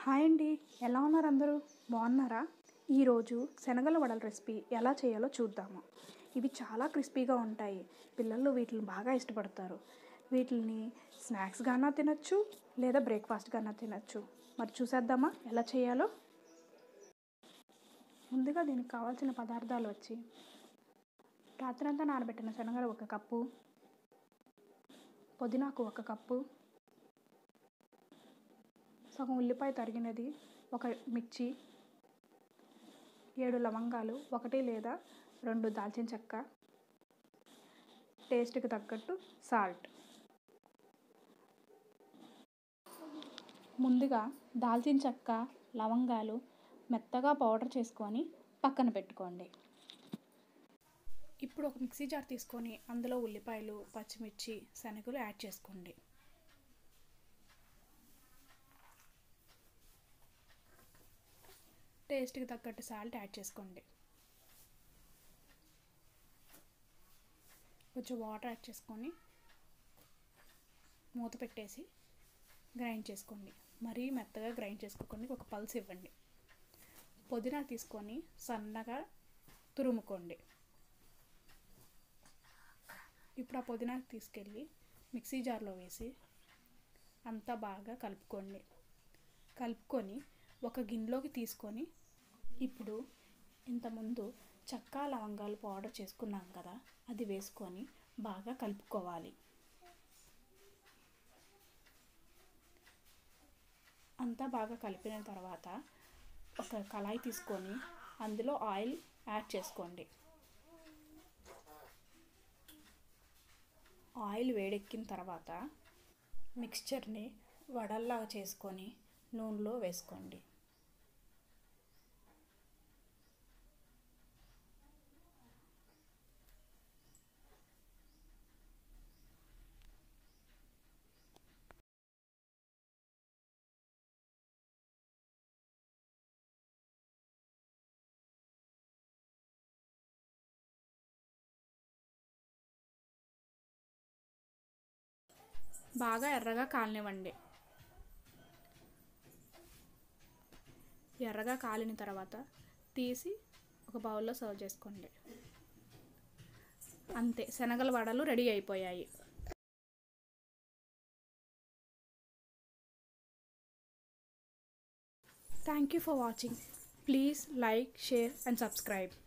hi అండి ఎలా ఉన్నారు అందరూ బాగున్నారా ఈరోజు శనగల వడల రెసిపీ ఎలా చేయాలో చూద్దాము ఇవి చాలా క్రిస్పీగా ఉంటాయి పిల్లలు వీటిని బాగా ఇష్టపడతారు వీటిని స్నాక్స్గానా తినచ్చు లేదా బ్రేక్ఫాస్ట్గానా తినచ్చు మరి చూసేద్దామా ఎలా చేయాలో ముందుగా దీనికి కావాల్సిన పదార్థాలు వచ్చి రాత్రంతా నానబెట్టిన శనగలు ఒక కప్పు పుదీనాకు ఒక కప్పు సగం ఉల్లిపాయ తరిగినది ఒక మిర్చి ఏడు లవంగాలు ఒకటి లేదా రెండు దాల్చిన చెక్క టేస్ట్కి తగ్గట్టు సాల్ట్ ముందుగా దాల్చిన చెక్క లవంగాలు మెత్తగా పౌడర్ చేసుకొని పక్కన పెట్టుకోండి ఇప్పుడు ఒక మిక్సీ జార్ తీసుకొని అందులో ఉల్లిపాయలు పచ్చిమిర్చి శనగలు యాడ్ చేసుకోండి టేస్ట్కి తగ్గట్టు సాల్ట్ యాడ్ చేసుకోండి కొంచెం వాటర్ యాడ్ చేసుకొని మూత పెట్టేసి గ్రైండ్ చేసుకోండి మరీ మెత్తగా గ్రైండ్ చేసుకోకండి ఒక పల్స్ ఇవ్వండి పుదీనా తీసుకొని సన్నగా తురుముకోండి ఇప్పుడు ఆ పుదీనా తీసుకెళ్ళి మిక్సీ జార్లో వేసి అంతా బాగా కలుపుకోండి కలుపుకొని ఒక గిన్నెలోకి తీసుకొని ఇప్పుడు ఇంతకుముందు చక్కా లవంగాలు పౌడర్ చేసుకున్నాం కదా అది వేసుకొని బాగా కలుపుకోవాలి అంతా బాగా కలిపిన తర్వాత ఒక కళాయి తీసుకొని అందులో ఆయిల్ యాడ్ చేసుకోండి ఆయిల్ వేడెక్కిన తర్వాత మిక్స్చర్ని వడల్లాగా చేసుకొని నూనెలో వేసుకోండి బాగా ఎర్రగా కాలనివ్వండి ఎర్రగా కాలిన తర్వాత తీసి ఒక బౌల్లో సర్వ్ చేసుకోండి అంతే శనగల వడలు రెడీ అయిపోయాయి thank you for watching please like share and subscribe